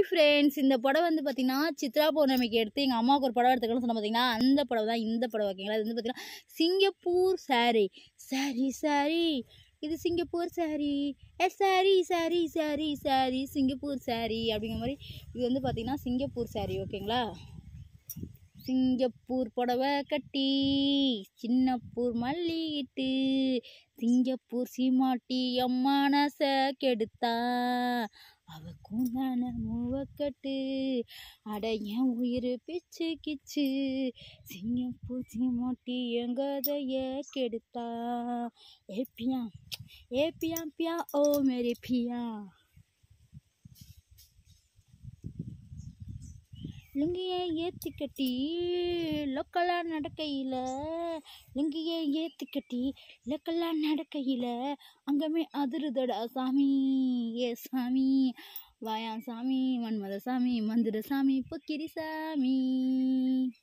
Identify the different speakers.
Speaker 1: friends இந்த படம் வந்து பார்த்தீங்கன்னா சித்ரா பௌர்ணமிக்கு எடுத்து எங்கள் அம்மாவுக்கு ஒரு படம் எடுத்துக்கணும்னு சொன்ன பார்த்தீங்கன்னா அந்த படம் தான் இந்த படம் ஓகேங்களா இது வந்து பார்த்தீங்கன்னா சிங்கப்பூர் சாரி சாரி சாரி இது சிங்கப்பூர் சாரி ஏ சாரி சாரி சாரி சாரி சிங்கப்பூர் சாரி அப்படிங்கிற மாதிரி இது வந்து பார்த்தீங்கன்னா சிங்கப்பூர் சாரி ஓகேங்களா சிங்கப்பூர் புடவை கட்டி சின்னப்பூர் மல்லிகிட்டு சிங்கப்பூர் சீமாட்டி அம்மானச கெடுத்தா அவ கூந்தான மூவக்கட்டு அட என் உயிர் பிச்சு கிச்சு சிங்கப்பூர் சீமாட்டி எங்கதைய கெடுத்தா ஏ பியா ஏ பியா பியா ஓ மேரி பியா லுங்கியை ஏற்றி கட்டி லொக்கலாக நடக்கையில் லுங்கியை ஏற்றி கட்டி லொக்கலாக நடக்கையில் அங்கமே அதிருதடா சாமி ஏ சாமி வாயாம் சாமி மன்மத சாமி மந்திர சாமி பொக்கிரி சாமி